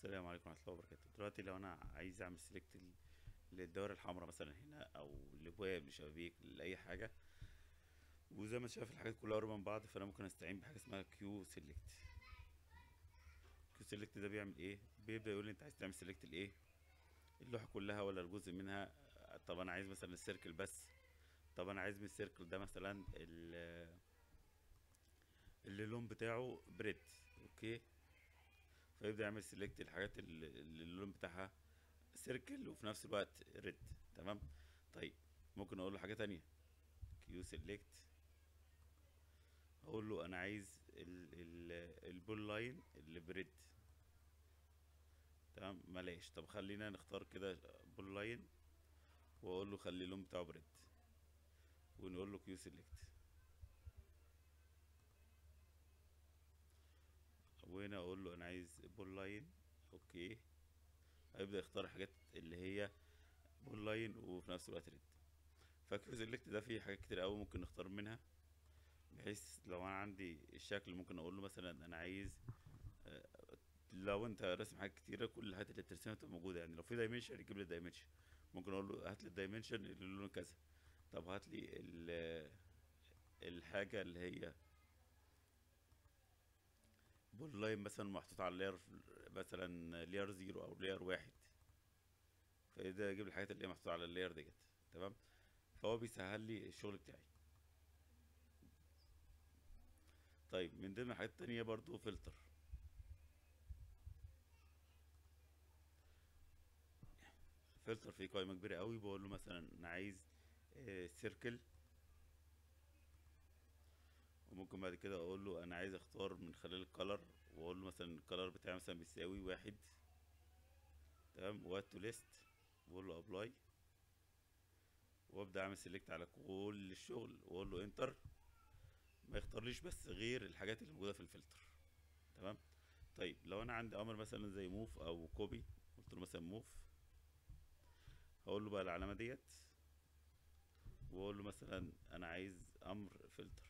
السلام عليكم ورحمة الله وبركاته دلوقتي لو انا عايز اعمل سيلكت للدوائر الحمراء مثلا هنا او لبواب لشبابيك لاي حاجة وزي ما انت شايف الحاجات كلها قريبة من بعض فانا ممكن استعين بحاجة اسمها كيو سيلكت كيو سيلكت ده بيعمل ايه بيبدأ يقول لي انت عايز تعمل سيلكت لايه اللوحة كلها ولا الجزء منها طب انا عايز مثلا السيركل بس طب انا عايز من السيركل ده مثلا ال- اللي اللون بتاعه بريد اوكي فيبدأ يعمل سيلكت الحاجات اللي اللي اللون بتاعها سيركل وفي نفس الوقت ريد تمام طيب ممكن اقول له حاجة تانية كيو سيلكت اقول له انا عايز ال ال البول لاين اللي بريد تمام ملاش طب خلينا نختار كده بول لاين واقول له خلي اللون بتاعه بريد ونقول له كيو سيلكت وهنا اقول له انا عايز بول لاين اوكي هيبدأ يختار الحاجات اللي هي بول لاين وفي نفس الوقت ريد فكيو سيلكت ده فيه حاجات كتير قوي ممكن نختار منها بحيث لو انا عندي الشكل ممكن اقول له مثلا انا عايز آه، لو انت راسم حاجات كتيرة كل الحاجات اللي بترسمها تبقى موجودة يعني لو في دايمنشن يجيب لي دايمنشن ممكن اقول له هات لي الدايمنشن اللي لونه كذا طب هات لي ال- الحاجة اللي هي بول لاين مثلا محطوط على لاير مثلا لاير زيرو او لاير واحد فده يجيب لي الحاجات اللي هي محطوطة على اللاير ديت تمام فهو بيسهل لي الشغل بتاعي طيب من ضمن الحاجات التانية برضو فلتر فلتر فيه قائمة كبيرة قوي بقول له مثلا انا عايز سيركل وممكن بعد كده اقول له انا عايز اختار من خلال الكالر واقول له مثلا الكالر بتاعي مثلا بيساوي واحد تمام واد تو ليست واقول له ابلاي وابدا اعمل سيلكت على كل الشغل واقول له انتر ما يختارليش بس غير الحاجات اللي موجوده في الفلتر تمام طيب لو انا عندي امر مثلا زي موف او كوبي قلت له مثلا موف هقول له بقى العلامه ديت واقول له مثلا انا عايز امر فلتر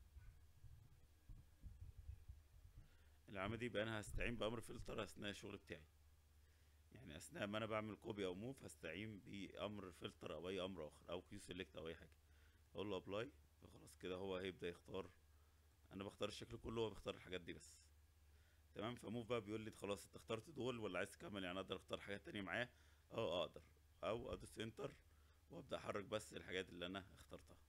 العلامه دي يبقى انا هستعين بامر فلتر اثناء الشغل بتاعي يعني اثناء ما انا بعمل كوبي او موف هستعين بامر فلتر او اي امر اخر او كيو سيلكت او اي حاجه اقول له ابلاي فخلاص كده هو هيبدا يختار انا بختار الشكل كله هو بيختار الحاجات دي بس تمام فموف بقى بيقول لي خلاص انت اخترت دول ولا عايز تكمل يعني اقدر اختار حاجات تانية معاه اه اقدر او ادوس انتر وابدا احرك بس الحاجات اللي انا اخترتها